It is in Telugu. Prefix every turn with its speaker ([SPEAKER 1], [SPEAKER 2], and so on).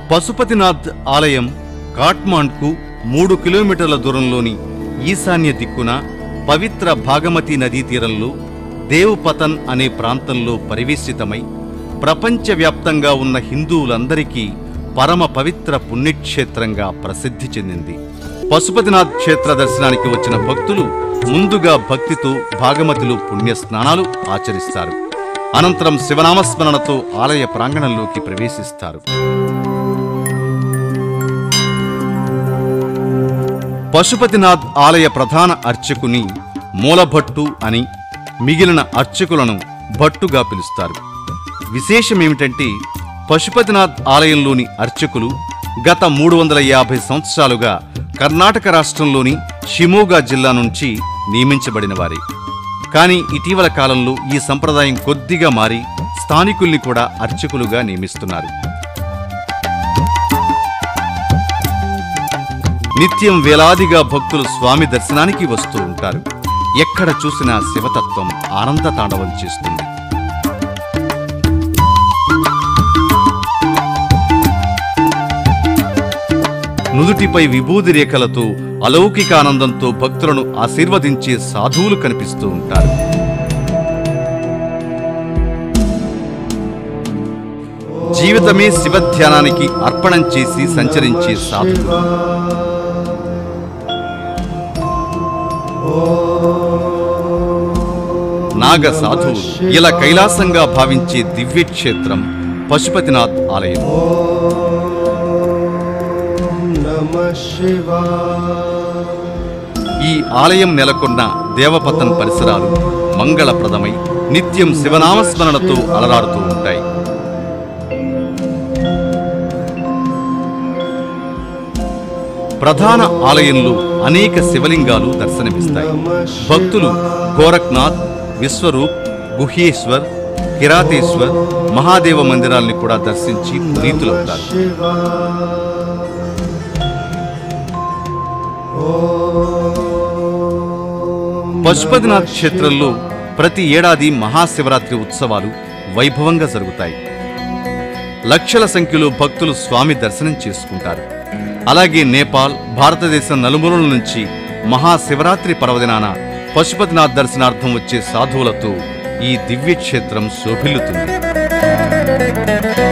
[SPEAKER 1] పశుపతినాథ్ ఆలయం కాట్మాండ్కు మూడు కిలోమీటర్ల దూరంలోని ఈశాన్య దిక్కున పవిత్ర భాగమతి నదీ తీరంలో దేవ్పతన్ అనే ప్రాంతంలో పరివేశితమై ప్రపంచవ్యాప్తంగా ఉన్న హిందువులందరికీ పరమ పవిత్ర పుణ్యక్షేత్రంగా ప్రసిద్ధి చెందింది పశుపతినాథ్ క్షేత్ర దర్శనానికి వచ్చిన భక్తులు ముందుగా భక్తితో భాగమతిలో పుణ్య స్నానాలు ఆచరిస్తారు అనంతరం శివనామస్మరణతో ఆలయ ప్రాంగణంలోకి ప్రవేశిస్తారు పశుపతినాథ్ ఆలయ ప్రధాన అర్చకుని మూలభట్టు అని మిగిలిన అర్చకులను భట్టుగా పిలుస్తారు విశేషమేమిటంటే పశుపతినాథ్ ఆలయంలోని అర్చకులు గత మూడు వందల యాభై సంవత్సరాలుగా కర్ణాటక రాష్ట్రంలోని షిమోగా జిల్లా నుంచి నియమించబడిన వారే కానీ ఇటీవల కాలంలో ఈ సంప్రదాయం కొద్దిగా మారి స్థానికుల్ని కూడా అర్చకులుగా నియమిస్తున్నారు నిత్యం వేలాదిగా భక్తులు స్వామి దర్శనానికి వస్తూ ఉంటారు ఎక్కడ చూసినా శివతత్వం ఆనంద తాండవం చేస్తుంది నుదుటిపై విభూది రేఖలతో అలౌకిక ఆనందంతో భక్తులను ఆశీర్వదించే సాధువులు కనిపిస్తూ ఉంటారు జీవితమే శివధ్యానానికి అర్పణం చేసి సంచరించే సాధువులు నాగ సాధువులు ఇలా కైలాసంగా భావించే దివ్యక్షేత్రం పశుపతినాథ్ ఆలయం
[SPEAKER 2] नमः शिवाय
[SPEAKER 1] ఈ ఆలయం నెలకొన్న దేవపతన్ పరిసరాలు మంగళప్రదమై నిత్యం శివనామస్మరణతో అలరాడుతూ ఉంటాయి ప్రధాన ఆలయంలో అనేక శివలింగాలు దర్శనమిస్తాయి భక్తులు గోరఖ్నాథ్ విశ్వరూప్ గుహ్యేశ్వర్ కిరాతేశ్వర్ మహాదేవ మందిరాల్ని కూడా దర్శించి ప్రీతులవుతారు పశుపతినాథ్ క్షేత్రంలో ప్రతి ఏడాది మహాశివరాత్రి ఉత్సవాలు వైభవంగా జరుగుతాయి లక్షల సంఖ్యలో భక్తులు స్వామి దర్శనం చేసుకుంటారు అలాగే నేపాల్ భారతదేశం నలుమూలల నుంచి మహాశివరాత్రి పర్వదినాన పశుపతినాథ్ దర్శనార్థం వచ్చే సాధువులతో ఈ దివ్యక్షేత్రం శోభిల్లుతుంది